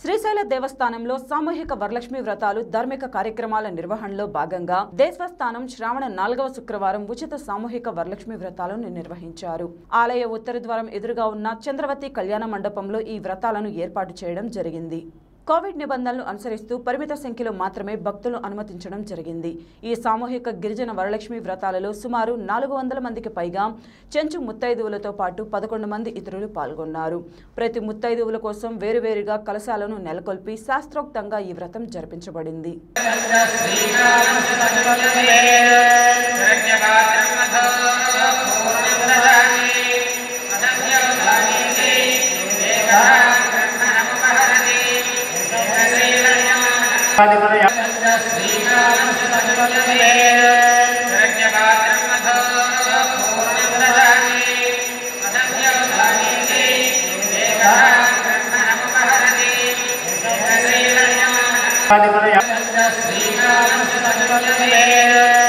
శ్రీశైల దేవస్థానంలో సామూహిక వరలక్ష్మి వ్రతాలు ధార్మిక కార్యక్రమాల నిర్వహణలో భాగంగా దేవస్థానం శ్రావణ నాలుగవ శుక్రవారం ఉచిత సామూహిక వరలక్ష్మి వ్రతాలను నిర్వహించారు ఆలయ ఉత్తర ద్వారం ఎదురుగా ఉన్న చంద్రవతి కళ్యాణ మండపంలో ఈ వ్రతాలను ఏర్పాటు చేయడం జరిగింది కోవిడ్ నిబంధనలు అనుసరిస్తూ పరిమిత సంఖ్యలో మాత్రమే భక్తులు అనుమతించడం జరిగింది ఈ సామూహిక గిరిజన వరలక్ష్మి వ్రతాలలో సుమారు నాలుగు వందల మందికి పైగా చెంచు ముత్తైదువులతో పాటు పదకొండు మంది ఇతరులు పాల్గొన్నారు ప్రతి ముత్తైదువుల కోసం వేరువేరుగా కలశాలను నెలకొల్పి శాస్త్రోక్తంగా ఈ వ్రతం జరిపించబడింది శ్రీకాళ